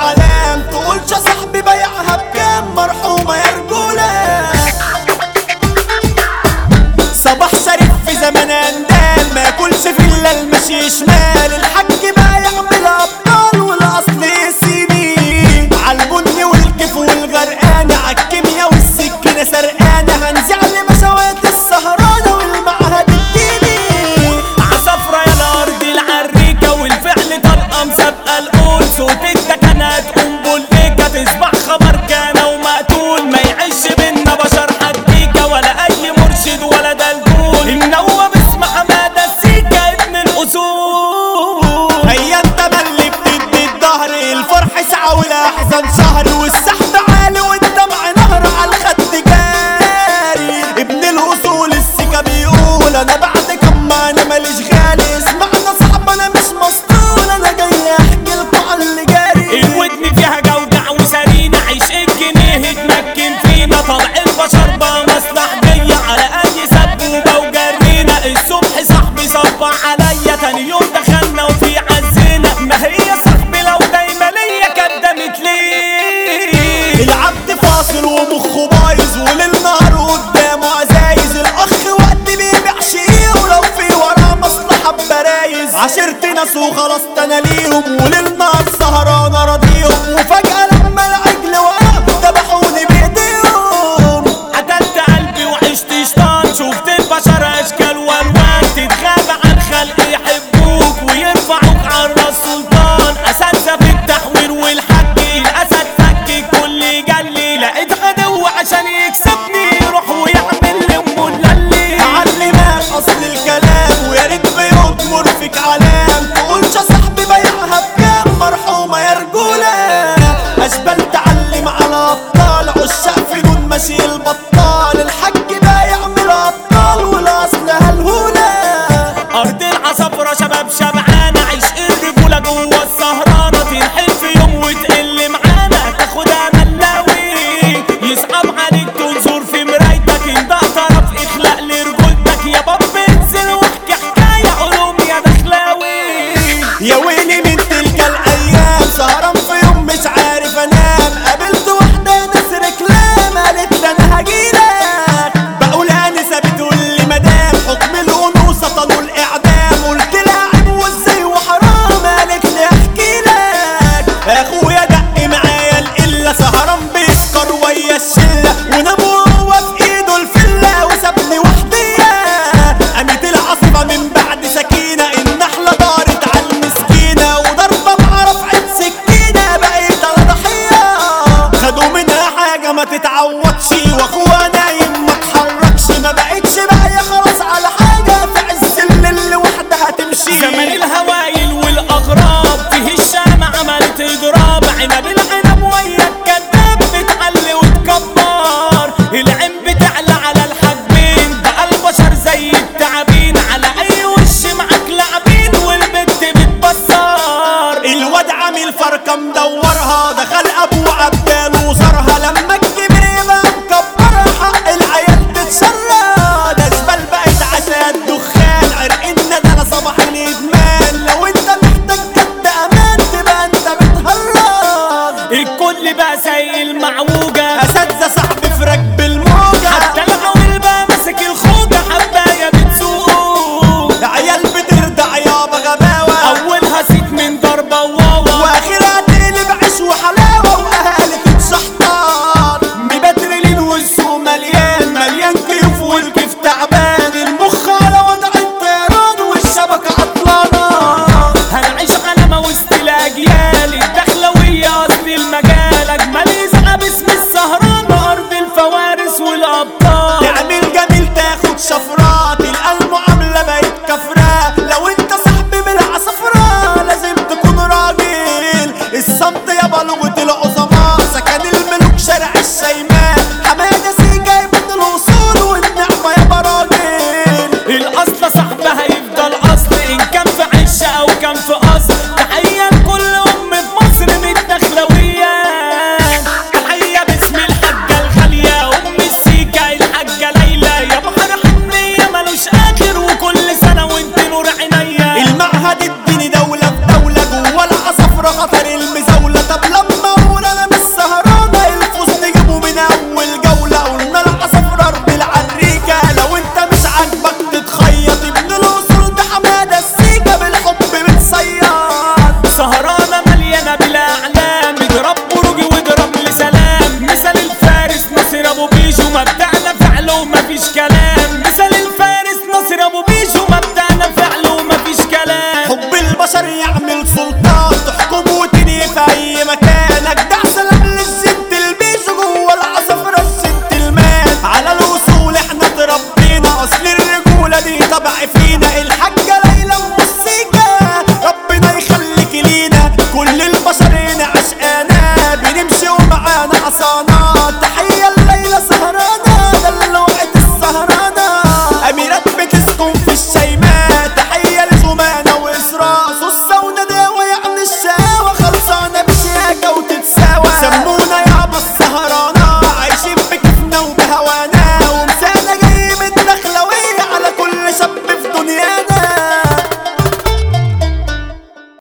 علام تقولش يا صاحبي بيعها بكام مرحومة يا رجولة صباح شريف في زمن اندال ما ياكلش في الا المشي شمال الحاج بقى يعمل ابطال والاصل سنين عالبني والكيف والغرقانة عالكيميا والسكينة سرقانة هنزع لمشاوات السهرانة والمعهد الديني عصفرة يا الأرض العريكة والفعل طلقة مسابقة القول صوت التكنات قنبل ليكة تصبح خبر كان ومقتول ما يعيش بينا بشر حديكة ولا أي مرشد ولا دلدول النوم اسم حمادة السيكة ابن الأصول هيا انت ملي بتدي الظهر الفرح ساعة والاحزان شهر والسحب عالي والدمع نهر على الخد جاري ابن الاصول السكة بيقول انا بعد كم انا ماليش غالي اسمعنا صاحب انا مش مسطول انا جاي احكي لكم على اللي جاري الودن فيها جودع وسرينة عيش الجنيه اتمكن فينا طلع البشر بقى مصلحجية على أي سبوبة وجرينا الصبح صاحبي صب عليا تاني يوم دخلنا وفي عزينا ما هي صاحبي لو دايما ليا كدمت ليه العبد فاصل ومخه بايظ وللنهار قدامه عزايز الاخ وقت بيبيع شيء ولو في وراه مصلحه ببرايز عشرت ناس وخلاص انا ليهم وللنهار سهران اراضيهم وفجاه لما العجل وقع ذبحوني بايديهم قتلت قلبي وعشت شطان شفت البشر اشكال والوان تتغاب عن خلق يحبوك ويرفعوك على الراس سلطان اساتذه في التحوير والحج الاسد فك كل جلي لقيت عدو عشان يكسبني يروح ويعمل لي ام اللي علمك اصل الكلام ويا ريت بيضمر فيك علام تقولش يا صاحبي بيعها بكام مرحومه يا رجوله اشبال تعلم على ابطال عشاق في دون ماشي البطال الحاج ده يعمل ابطال والاصل هالهوله ارض العصفرة شباب شبعانة عيش الرجولة جوه السهرانة تنحل في يوم وتقل معانا تاخدها ملاوي يصعب عليك تنظر في مرايتك انت طرف اخلاق لرجولتك يا باب انزل واحكي حكاية علوم يا دخلاوي يا ويلي من تلك الايام سهران في يوم مش عارف انام قابلت واحده ناس ركلام قالت لي انا هجيلك بقول انسه بتقول لي مدام حكم الانوثه طالوا الاعدام قلت لها عيب وازاي وحرام قالت لي احكي لك اخويا دق معايا القله سهران بيسكر ويا الشله ونام وهو في ايده الفله وسابني وحديه قامت العاصفه من بعد سكينه النحله دارت على المسكينه وضربه بعرف سكينه بقيت انا ضحيه خدوا منها حاجه ما تتعوضش واخوها نايم ما اتحركش ما بقتش باقيه خلاص على حاجه في عز الليل لوحدها تمشي زمن الهوايل والاغراب فيه الشام عملت اضراب عنب العنب ويا الكذاب بتعلي وتكبر العين بتعلى على الحاجبين بقى البشر زي التعابين على اي وش معاك لاعبين والبت بتبصر الواد عامل فرقة مدورها دخل ابو عبدال وصرها لما الكبر له مفيش كلام